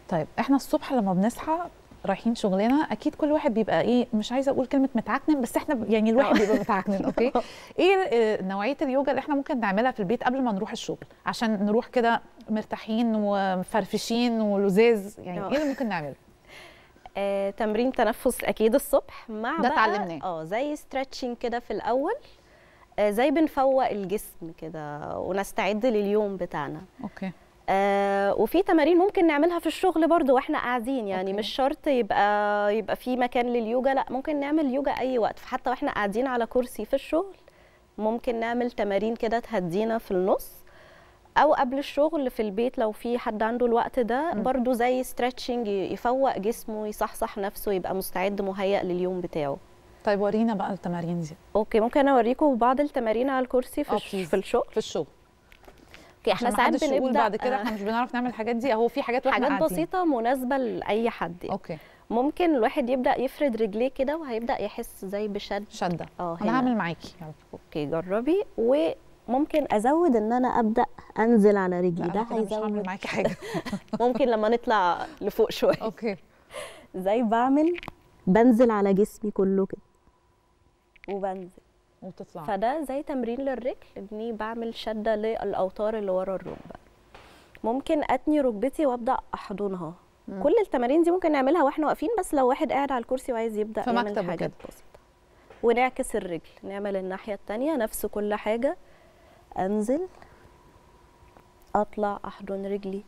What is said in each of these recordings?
طيب احنا الصبح لما بنصحى رايحين شغلنا اكيد كل واحد بيبقى ايه مش عايزه اقول كلمه متعكنن بس احنا ب- يعني الواحد بيبقى متعكنن اوكي ايه آه، نوعيه اليوجا اللي احنا ممكن نعملها في البيت قبل ما نروح الشغل عشان نروح كده مرتاحين ومفرفشين ولزاز يعني آه. ايه اللي ممكن نعمله آه، تمرين تنفس اكيد الصبح مع ده بقى- اتعلمناه. اه زي ستريتشنج كده في الاول آه، زي بنفوق الجسم كده ونستعد لليوم بتاعنا اوكي آه وفي تمارين ممكن نعملها في الشغل برضو واحنا قاعدين يعني أوكي. أوكي. مش شرط يبقى يبقى في مكان لليوجا لا ممكن نعمل يوجا اي وقت حتى واحنا قاعدين على كرسي في الشغل ممكن نعمل تمارين كده تهدينا في النص او قبل الشغل في البيت لو في حد عنده الوقت ده م. برضو زي ستريتشنج يفوق جسمه يصحصح نفسه يبقى مستعد مهيأ لليوم بتاعه طيب ورينا بقى التمارين دي اوكي ممكن اوريكم بعض التمارين على الكرسي في, آه، الش- please. في الشغل في الشغل اوكي عشان احنا ما ساعات حدش يقول بنبدا بعد كده آه، احنا مش بنعرف نعمل الحاجات دي هو في حاجات واحنا حاجات قاعدين. بسيطه مناسبه لاي حد يعني. اوكي ممكن الواحد يبدا يفرد رجليه كده وهيبدا يحس زي بشد شده اه انا هنا. هعمل معاكي يلا. اوكي جربي وممكن ازود ان انا ابدا انزل على لا رجلي انا ده كده مش هعمل هيزود معاكي حاجه ممكن لما نطلع لفوق شويه اوكي زي بعمل بنزل على جسمي كله كده وبنزل وتطلع فده زي تمرين للرجل اني بعمل شده للاوتار اللي ورا الركبه ممكن اتني ركبتي وابدا احضنها مم. كل التمارين دي ممكن نعملها واحنا واقفين بس لو واحد قاعد على الكرسي وعايز يبدا في يعمل مكتب حاجات وكده. بسيطه ونعكس الرجل نعمل الناحيه التانية نفس كل حاجه انزل اطلع احضن رجلي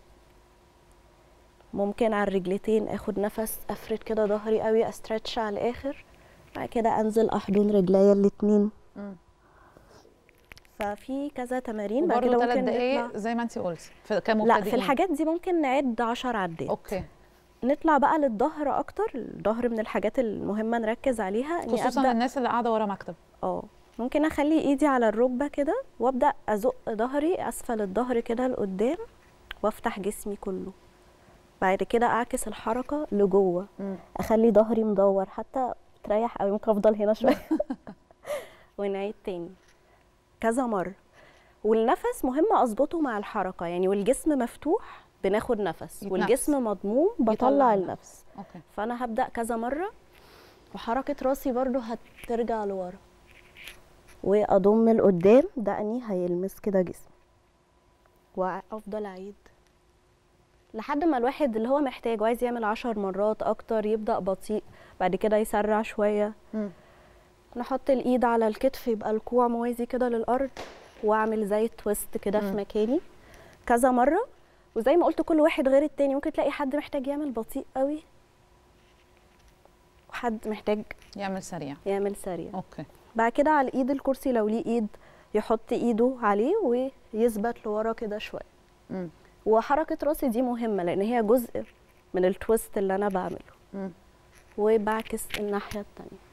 ممكن على الرجلتين اخد نفس افرد كده ظهري قوي استرتش على الاخر بعد كده انزل احضن رجليا الاتنين مم. ففي كذا تمارين بعد برضه كده ثلاث ممكن دقايق نطلع زي ما انت قلتي في كمبتدئين لا في الحاجات دي ممكن نعد 10 عدات اوكي نطلع بقى للظهر اكتر الظهر من الحاجات المهمه نركز عليها اني خصوصا ابدا الناس اللي قاعده ورا مكتب اه ممكن اخلي ايدي على الركبه كده وابدا ازق ظهري اسفل الظهر كده لقدام وافتح جسمي كله بعد كده اعكس الحركه لجوه مم. اخلي ظهري مدور حتى تريح قوي ممكن افضل هنا شويه ونعيد تاني كذا مره والنفس مهم اظبطه مع الحركه يعني والجسم مفتوح بناخد نفس يتنفس. والجسم مضموم يطلع بطلع النفس. النفس اوكي فانا هبدا كذا مره وحركه راسي برضو هترجع لورا واضم لقدام دقني هيلمس كده جسمي وافضل اعيد لحد ما الواحد اللي هو محتاج وعايز يعمل عشر مرات اكتر يبدا بطيء بعد كده يسرع شويه مم. نحط الايد على الكتف يبقى الكوع موازي كده للارض واعمل زي تويست كده في مم. مكاني كذا مره وزي ما قلت كل واحد غير التاني ممكن تلاقي حد محتاج يعمل بطيء قوي وحد محتاج يعمل سريع يعمل سريع اوكي بعد كده على ايد الكرسي لو ليه ايد يحط ايده عليه ويثبت لورا كده شويه مم. وحركه راسي دي مهمه لان هي جزء من التويست اللي انا بعمله مم. وبعكس الناحيه التانية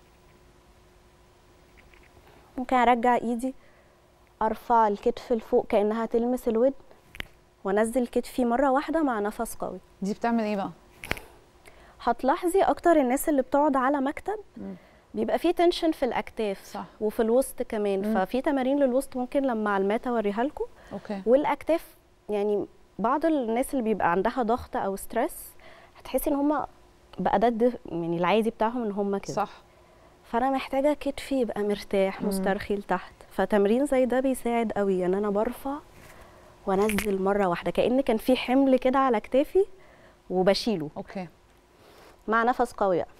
ممكن ارجع ايدي ارفع الكتف لفوق كانها تلمس الودن وانزل كتفي مره واحده مع نفس قوي دي بتعمل ايه بقى هتلاحظي اكتر الناس اللي بتقعد على مكتب مم. بيبقى فيه تنشن في الاكتاف صح. وفي الوسط كمان مم. ففي تمارين للوسط ممكن لما على المات اوريها لكم اوكي والاكتاف يعني بعض الناس اللي بيبقى عندها ضغط او ستريس هتحسي ان هم بقى ده الد- يعني العادي بتاعهم ان هم كده صح فانا محتاجه كتفي يبقى مرتاح مم. مسترخي لتحت فتمرين زي ده بيساعد قوي ان انا برفع وانزل مره واحده كان كان في حمل كده على كتافي وبشيله اوكي مع نفس قوي بقى.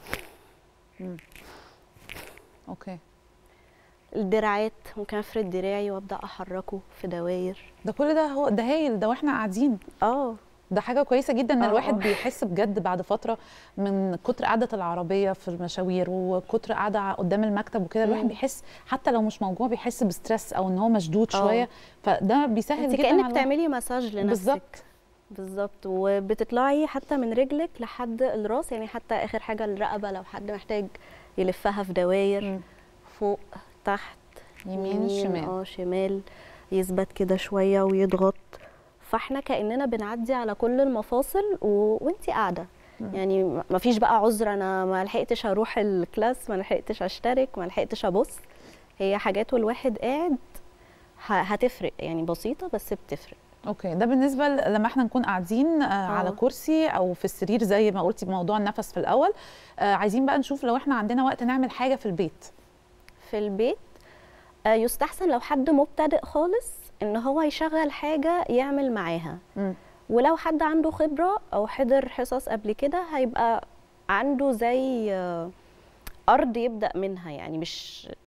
اوكي الدراعات ممكن افرد دراعي وابدا احركه في دواير ده كل ده هو ده هايل ده واحنا قاعدين اه ده حاجة كويسة جدا ان آه، الواحد آه. بيحس بجد بعد فترة من كتر قعدة العربية في المشاوير وكتر قعدة قدام المكتب وكده الواحد مم. بيحس حتى لو مش موجوع بيحس بستريس او ان هو مشدود آه. شوية فده بيسهل انت جدا على كانك الواحد. بتعملي مساج لنفسك بالظبط بالظبط وبتطلعي حتى من رجلك لحد الراس يعني حتى اخر حاجه الرقبه لو حد محتاج يلفها في دواير مم. فوق تحت يمين شمال اه شمال يثبت كده شويه ويضغط فاحنا كاننا بنعدي على كل المفاصل و... وانت قاعده مم. يعني م- مفيش بقى عذر انا ما لحقتش اروح الكلاس ما لحقتش اشترك ما لحقتش ابص هي حاجات والواحد قاعد ه- هتفرق يعني بسيطه بس بتفرق اوكي ده بالنسبه ل- لما احنا نكون قاعدين آه على آه. كرسي او في السرير زي ما قلتي بموضوع النفس في الاول آه عايزين بقى نشوف لو احنا عندنا وقت نعمل حاجه في البيت في البيت آه، يستحسن لو حد مبتدئ خالص ان هو يشغل حاجه يعمل معاها مم. ولو حد عنده خبره او حضر حصص قبل كده هيبقى عنده زي آه، ارض يبدا منها يعني مش